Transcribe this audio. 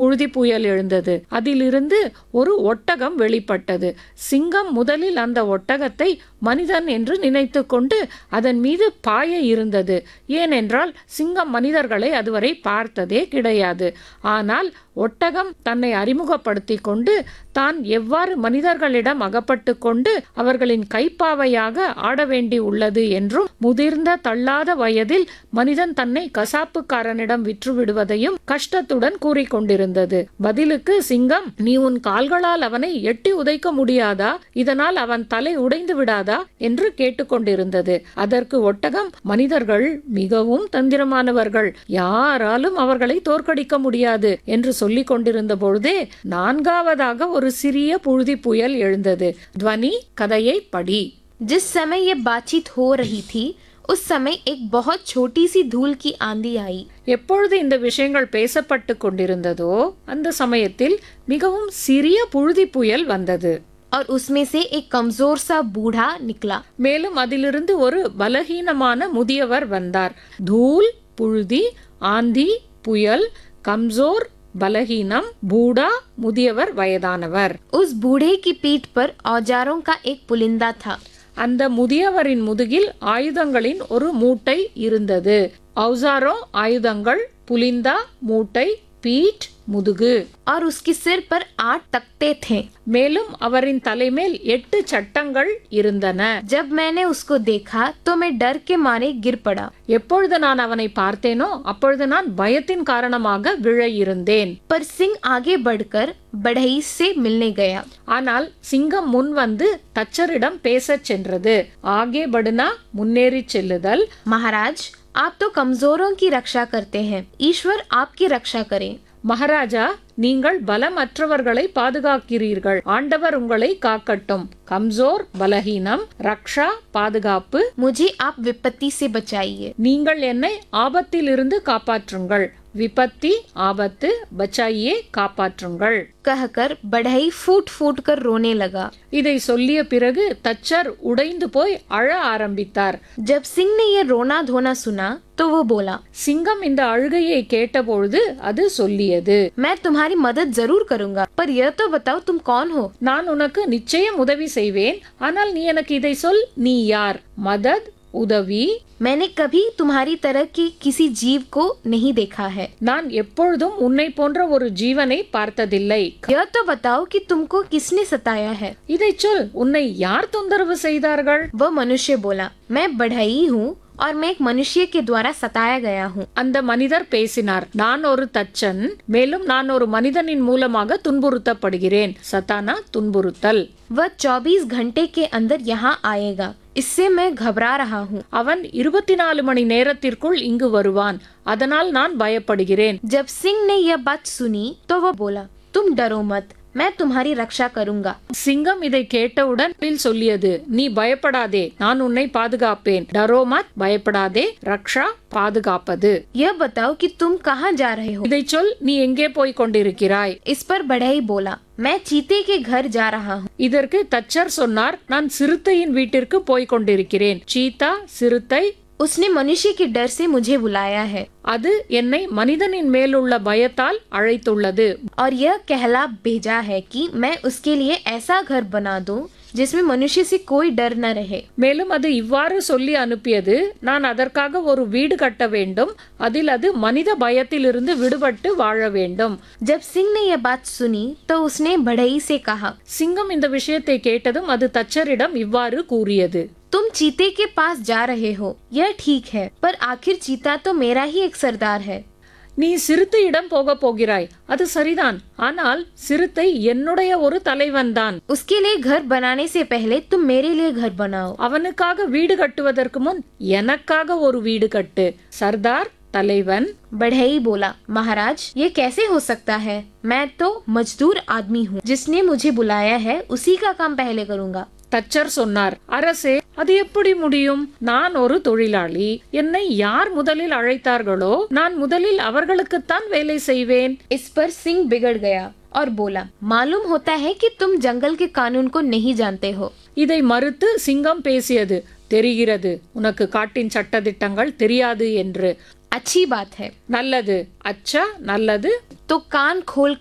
புழுதி புயல் எழுந்தது அதிலிருந்து ஒரு ஒட்டகம் வெளிப்பட்டது சிங்கம் முதலில் அந்த ஒட்டகத்தை மனிதன் என்று நினைத்து கொண்டு அதன் மீது பாய இருந்தது ஏனென்றால் சிங்கம் மனிதர்களை அதுவரை பார்த்ததே கிடையாது ஆனால் ஒட்டகம் தன்னை அறிமுகப்படுத்தி கொண்டு தான் எவ்வாறு மனிதர்களிடம் அகப்பட்டு கொண்டு அவர்களின் கைப்பாவையாக ஆட வேண்டி உள்ளது என்றும் முதிர்ந்த தள்ளாத வயதில் மனிதன் தன்னை கசாப்புக்காரனிடம் விற்று விடுவதையும் கஷ்டத்துடன் கூறிக்கொண்டிருந்தது பதிலுக்கு சிங்கம் நீ உன் கால்களால் அவனை எட்டி உதைக்க முடியாதா இதனால் அவன் தலை உடைந்து விடாதா என்று கேட்டுக்கொண்டிருந்தது அதற்கு ஒட்டகம் மனிதர்கள் மிகவும் தந்திரமானவர்கள் யாராலும் அவர்களை தோற்கடிக்க முடியாது என்று சொல்லிக் கொண்டிருந்த பொழுதே நான்காவதாக ஒரு சிறிய புழுதி புயல் எழுந்தது துவனி கதையை படி जिस समय ये बातचीत हो रही थी उस समय एक बहुत छोटी सी धूल की आंधी आई எப்பொழுது இந்த விஷயங்கள் பேசப்பட்டு கொண்டிருந்ததோ அந்த சமயத்தில் மிகவும் சிறிய புழுதி புயல் வந்தது और उसमें से एक कमजोर सा बूढ़ा निकला மேலும் அதிலிருந்து ஒரு பலகீனமான முதியவர் வந்தார் தூள் புழுதி ஆந்தி புயல் கம்சோர் பலகீனம் பூடா முதியவர் வயதானவர் उस बूढ़े की पीठ पर औजारों का एक पुलिंदा था அந்த முதியவரின் முதுகில் ஆயுதங்களின் ஒரு மூட்டை இருந்தது ஔசாரோ ஆயுதங்கள் புலிந்தா மூட்டை பீட் முதுகு और उसके सिर पर आठ तख्ते थे மேலும் அவரின் தலைமேல் எட்டு சட்டங்கள் இருந்தன जब मैंने उसको देखा तो मैं डर के मारे गिर पड़ा எப்பொழுது நான் அவனை பார்த்தேனோ அப்பொழுது நான் பயத்தின் காரணமாக விழ இருந்தேன் पर सिंह आगे बढ़कर बढ़ई से मिलने गया ஆனால் சிங்கம் முன் வந்து தச்சரிடம் பேசச் சென்றது ஆகே படுனா முன்னேறி செல்லுதல் महाराज आप तो कमजोरों की रक्षा करते हैं ईश्वर आपकी रक्षा करे மகாராஜா நீங்கள் பலமற்றவர்களை பாதுகாக்கிறீர்கள் ஆண்டவர் உங்களை காக்கட்டும் கம்சோர் பலஹீனம் ரக்ஷா பாதுகாப்பு मुझे आप विपत्ति से बचाइए நீங்கள் என்னை ஆபத்திலிருந்து காப்பாற்றுங்கள் விபத்தி ஆபத்து பச்சாயே காப்பாற்றுங்கள் कहकर बढ़ई फूट फूट कर रोने लगा இதை சொல்லிய பிறகு தச்சர் உடைந்து போய் அழ ஆரம்பித்தார் जब सिंह ने ये रोना धोना सुना तो वो बोला சிங்கம் இந்த அழுகையை கேட்டபொழுது அது சொல்லியது मैं तुम्हारी मदद जरूर करूंगा पर यह तो बताओ तुम कौन हो நான் உனக்கு நிச்சயம் உதவி செய்வேன் ஆனால் நீ எனக்கு இதை சொல் நீ யார் மதத் உதவி मैंने कभी तुम्हारी तरह के किसी जीव को नहीं देखा है நான் எப்பொழுதும் உன்னை போன்ற ஒரு ஜீவனை பார்த்ததில்லை यह तो बताओ कि तुमको किसने सताया है இதை சொல் உன்னை யார் தொந்தரவு செய்தார்கள் वह मनुष्य बोला मैं बढ़ई हूँ और मैं एक मनुष्य के द्वारा सताया गया हूँ அந்த மனிதர் பேசினார் நான் ஒரு தச்சன் மேலும் நான் ஒரு மனிதனின் மூலமாக துன்புறுத்தப்படுகிறேன் சத்தானா துன்புறுத்தல் वह 24 घंटे के अंदर यहाँ आएगा इससे मैं घबरा रहा हूँ அவன் இருபத்தி நாலு மணி நேரத்திற்குள் இங்கு வருவான் அதனால் நான் பயப்படுகிறேன் जब सिंह ने यह बात सुनी तो वह बोला तुम डरो मत मैं तुम्हारी रक्षा करूंगा சிங்கம் இதை கேட்டவுடன் பதில் சொல்லியது நீ பயப்படாதே நான் உன்னை பாதுகாப்பேன் டரோமத் பயப்படாதே ரக்ஷா பாதுகாப்பது यह बताओ कि तुम कहाँ जा रहे हो இதை சொல் நீ எங்கே போய் கொண்டிருக்கிறாய் इस पर बढ़ई बोला मैं चीते के घर जा रहा हूँ இதற்கு தச்சர் சொன்னார் நான் சிறுத்தையின் வீட்டிற்கு போய் கொண்டிருக்கிறேன் சீதா சிறுத்தை उसने मनुष्य के डर से मुझे बुलाया है அது என்னை மனிதனின் மேலுள்ள பயத்தால் அழைத்துள்ளது और यह कहला भेजा है कि मैं उसके लिए ऐसा घर बना दूं जिसमें मनुष्य से कोई डर न रहे மேலும் அது இவ்வாறு சொல்லி அனுப்பியது நான் அதற்காக ஒரு வீடு கட்ட வேண்டும் அதில் அது மனித பயத்திலிருந்து விடுபட்டு வாழ வேண்டும் जब सिंह ने यह बात सुनी तो उसने बढ़ई से कहा சிங்கம் இந்த விஷயத்தை கேட்டதும் அது தச்சரிடம் இவ்வாறு கூறியது तुम चीते के पास जा रहे हो यह ठीक है पर आखिर चीता तो मेरा ही एक सरदार है நீ சிறுத்தையிடம் போக போகிறாய் அது சரிதான் ஆனால் சிறுத்தை என்னுடைய ஒரு தலைவன்தான் उसके लिए घर बनाने से पहले तुम मेरे लिए घर बनाओ அவனுக்காக வீடு கட்டுவதற்கு முன் எனக்காக ஒரு வீடு கட்டு சர்தார் தலைவன் बढ़ई बोला महाराज ये कैसे हो सकता है मैं तो मजदूर आदमी हूँ जिसने मुझे बुलाया है उसी का काम पहले करूँगा தச்சர் சொன்னார் அரசே அது எப்படி முடியும் நான் ஒரு தொழிலாளி என்னை யார் முதலில் அழைத்தார்களோ நான் முதலில் அவர்களுக்குத்தான் வேலை செய்வேன் इस पर सिंह बिगड़ गया और बोला मालूम होता है कि तुम जंगल के कानून को नहीं जानते हो இதை மறுத்து சிங்கம் பேசியது தெரிகிறது உனக்கு காட்டின் சட்டதிட்டங்கள் தெரியாது என்று अच्छी बात है நல்லது அச்சா நல்லது तो कान खोल